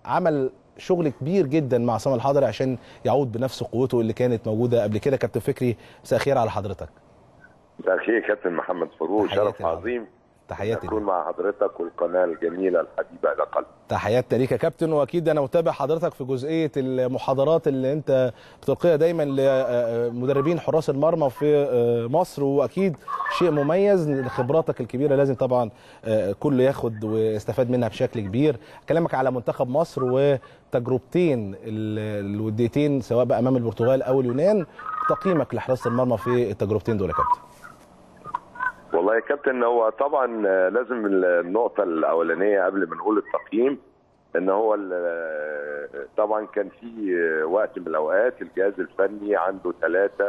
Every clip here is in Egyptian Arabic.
عمل شغل كبير جدا مع عصام الحضري عشان يعود بنفس قوته اللي كانت موجوده قبل كده كابتن فكري مساء الخير على حضرتك مساء الخير كابتن محمد فاروق تحياتي شرف يا عم. عظيم تحياتي اكون ليك. مع حضرتك والقناه الجميله الحبيبه الى قلبي تحياتنا ليك يا كابتن واكيد انا متابع حضرتك في جزئيه المحاضرات اللي انت بتلقيها دايما لمدربين حراس المرمى في مصر واكيد شيء مميز لخبراتك الكبيره لازم طبعا كله ياخد ويستفاد منها بشكل كبير اكلمك على منتخب مصر وتجربتين ال- الوديتين سواء بقى امام البرتغال او اليونان تقييمك لحراسه المرمى في التجربتين دول يا كابتن والله يا كابتن هو طبعا آه، لازم النقطه الاولانيه قبل ما نقول التقييم ان هو ال- طبعا كان في آه، وقت من الاوقات الجهاز الفني عنده ثلاثه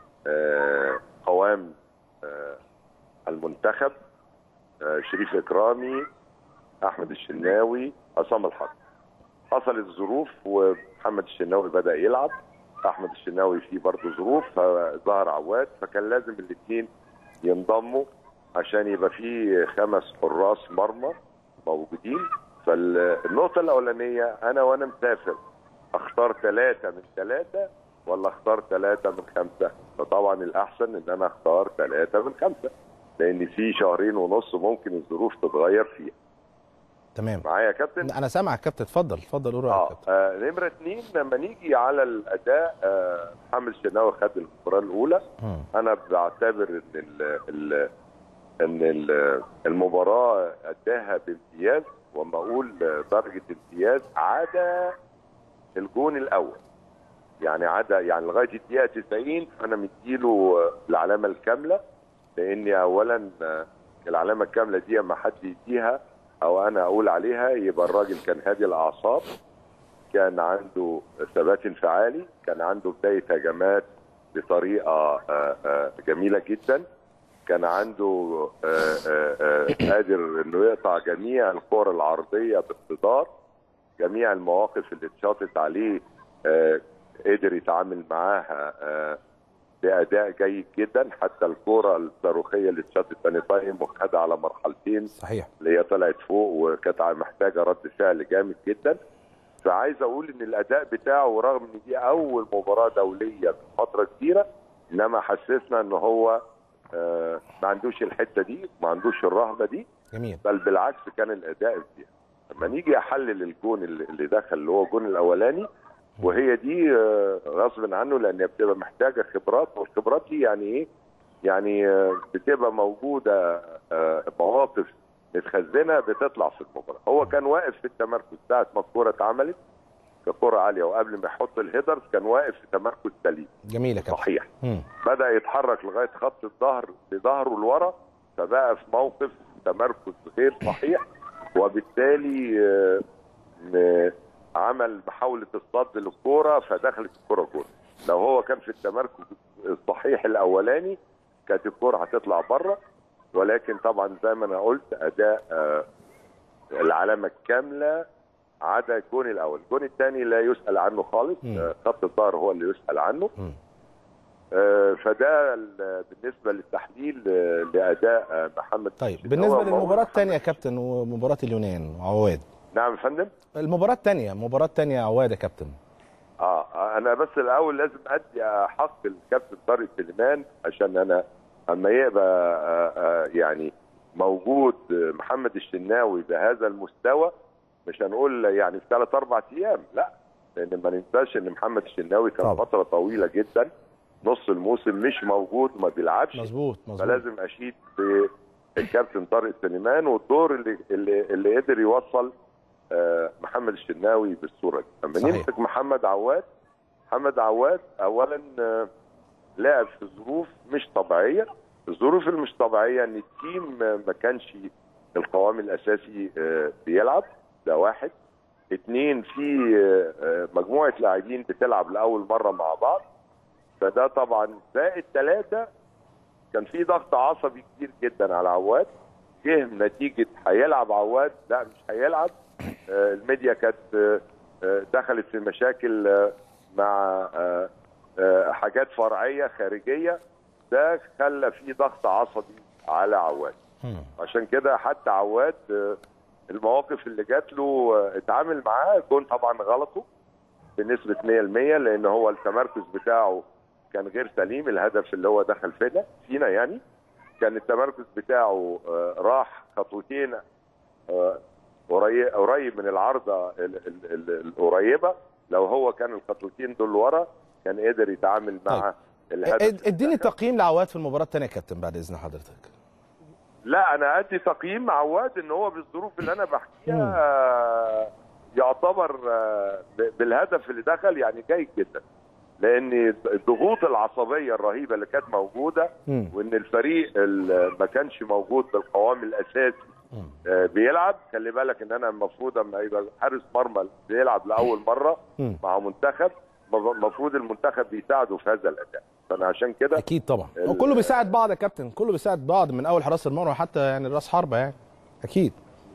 قوام آه، المنتخب آه، شريف اكرامي احمد الشناوي عصام الحضر حصلت ظروف ومحمد الشناوي بدا يلعب احمد الشناوي فيه برضه ظروف فظهر عواد فكان لازم الاثنين ينضموا عشان يبقى فيه خمس حراس مرمى موجودين فالنقطة الأولانية أنا وأنا مسافر أختار ثلاثة من ثلاثة ولا أختار ثلاثة من خمسة؟ فطبعا الأحسن إن أنا أختار ثلاثة من خمسة لأن في شهرين ونص ممكن الظروف تتغير فيها تمام معايا يا كابتن؟ انا سامعك يا كابتن اتفضل اتفضل قول رايك يا اه كابتن آه، نمرة اثنين لما نيجي على الأداء آه، محمد الشناوي خد المباراة الأولى مم. انا بعتبر ان ال ال ان ال المباراه اداها بامتياز وما اقول درجه امتياز عدا الجون الاول يعني عدا يعني لغايه الدقيقه 90 انا مديله العلامه الكامله لاني اولا العلامه الكامله دي اما حد يديها او انا اقول عليها يبقى الراجل كان هادي الاعصاب كان عنده ثبات انفعالي كان عنده بدايه هجمات بطريقه آه، آه، جميله جدا كان عنده آه، آه، آه، قادر انه يقطع جميع الكور العرضيه باقتدار جميع المواقف اللي اتشاطت عليه آه، قدر يتعامل معاها آه، باداء جيد جدا حتى الكوره الصاروخيه اللي اتشاطت ثاني تايم وخدها على مرحلتين صحيح اللي هي طلعت فوق وكانت محتاجه رد فعل جامد جدا فعايز اقول ان الاداء بتاعه رغم ان دي اول مباراه دوليه من فتره كبيره انما حسسنا ان هو آه، ما عندوش الحته دي ما عندوش الرهبه دي جميل بل بالعكس كان الاداء فيها لما نيجي احلل الجون اللي اللي دخل اللي هو الجون الاولاني وهي دي آه، غصب عنه لان هي بتبقى محتاجه خبرات والخبرات دي يعني ايه؟ يعني آه، بتبقى موجوده آه، مواقف متخزنه بتطلع في المباراه هو كان واقف في التمركز ساعه ما الكوره اتعملت ككره عاليه وقبل ما يحط الهيدرز كان واقف في تمركز سليم جميل يا كابتن صحيح مم. بدا يتحرك لغايه خط الظهر بظهره لورا فبقى في موقف تمركز غير صحيح وبالتالي آه، م- عمل محاوله الصد للكوره فدخلت الكوره جول لو هو كان في التمركز الصحيح الاولاني كانت الكوره هتطلع بره ولكن طبعا زي ما انا قلت اداء آه، العلامه الكامله عدا الجون الاول الجون الثاني لا يسال عنه خالص مم. آه، خط الظهر هو اللي يسال عنه مم. آه، فده ال- بالنسبه للتحليل آه، لاداء آه، محمد طيب الشناوي بالنسبه وموجود للمباراه محمد. الثانيه يا كابتن ومباراه اليونان عواد نعم يا فندم المباراه الثانيه المباراه الثانيه عواد يا كابتن اه آه، انا بس الاول لازم ادي حق الكابتن طارق سليمان عشان انا اما يبقى آه، آه، يعني موجود آه، محمد الشناوي بهذا المستوى مش هنقول يعني في ثلاث اربع ايام لا لان ما ننساش ان محمد الشناوي كان طبعا. فتره طويله جدا نص الموسم مش موجود وما بيلعبش مظبوط مظبوط فلازم اشيد بالكابتن طارق سليمان والدور اللي اللي, اللي قدر يوصل آه، محمد الشناوي بالصوره دي لما صحيح. نمسك محمد عواد محمد عواد اولا آه، لعب في ظروف مش طبيعيه الظروف المش طبيعيه ان التيم آه، ما كانش القوام الاساسي آه، بيلعب ده واحد اتنين في آه، آه، مجموعه لاعبين بتلعب لاول مره مع بعض فده طبعا زائد ثلاثه كان في ضغط عصبي كتير جدا على عواد جه نتيجه هيلعب عواد لا مش هيلعب آه، الميديا كانت آه، آه، دخلت في مشاكل آه، مع آه، آه، حاجات فرعيه خارجيه ده خلى في ضغط عصبي على عواد مم. عشان كده حتى عواد آه، المواقف اللي جات له آه، اتعامل معاها جون طبعا غلطه بنسبه 100% لان هو التمركز بتاعه كان غير سليم الهدف اللي هو دخل فينا فينا يعني كان التمركز بتاعه آه، راح خطوتين آه، قريب قريب من العارضه ال- ال- ال- القريبه لو هو كان الخطوتين دول ورا كان قدر يتعامل مع طيب. الهدف اد- اديني اللي دخل. تقييم لعواد في المباراه الثانيه يا كابتن بعد اذن حضرتك لا انا ادي تقييم عواد ان هو بالظروف اللي انا بحكيها آه، يعتبر آه، ب- بالهدف اللي دخل يعني جيد جدا لان الضغوط العصبيه الرهيبه اللي كانت موجوده مم. وان الفريق ال- ما كانش موجود بالقوام الاساسي مم. آه، بيلعب خلي بالك ان انا المفروض اما يبقى حارس مرمى بيلعب لاول مره مم. مع منتخب المفروض المنتخب بيساعده في هذا الاداء فانا عشان كده اكيد طبعا ال- هو كله بيساعد بعض يا كابتن كله بيساعد بعض من اول حراس المرمى حتى يعني راس حربه يعني اكيد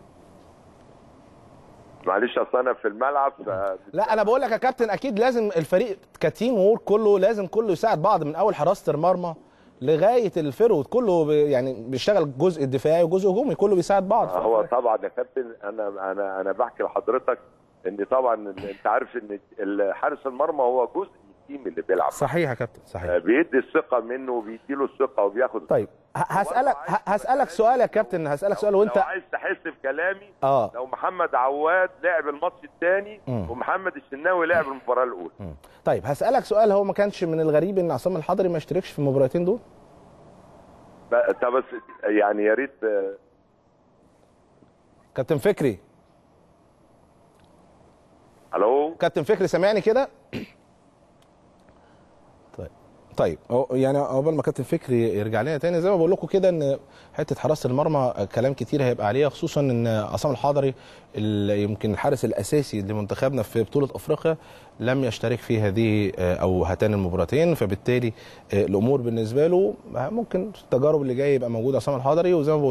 معلش اصل انا في الملعب ف- لا انا بقول لك يا كابتن اكيد لازم الفريق كتيم وورك كله لازم كله يساعد بعض من اول حراسه المرمى لغايه الفرود كله بي- يعني بيشتغل الجزء الدفاعي وجزء هجومي كله بيساعد بعض هو طبعا يا كابتن انا انا انا بحكي لحضرتك ان طبعا انت عارف ان ال- حارس المرمى هو جزء من التيم اللي بيلعب صحيح يا كابتن صحيح آه، بيدي الثقه منه وبيديله الثقه وبياخد طيب ه- هسالك ه- هسالك سؤال يا كابتن هسالك سؤال لو وانت عايز تحس بكلامي اه لو محمد عواد لعب الماتش الثاني مم. ومحمد الشناوي لعب المباراه الاولى مم. طيب هسالك سؤال هو ما كانش من الغريب ان عصام الحضري ما يشتركش في المباراتين دول ب- طب بس يعني يا ريت آه، كابتن فكري الو كابتن فكري سامعني كده طيب طيب هو- يعني عقبال ما كابتن فكري يرجع لنا تاني زي ما بقول لكم كده ان حته حراسه المرمى كلام كتير هيبقى عليها خصوصا ان عصام الحضري ال- يمكن الحارس الاساسي لمنتخبنا في بطوله افريقيا لم يشترك في هذه آه، او هاتان المباراتين فبالتالي آه، الامور بالنسبه له ممكن التجارب اللي جايه يبقى موجود عصام الحضري وزي ما بقول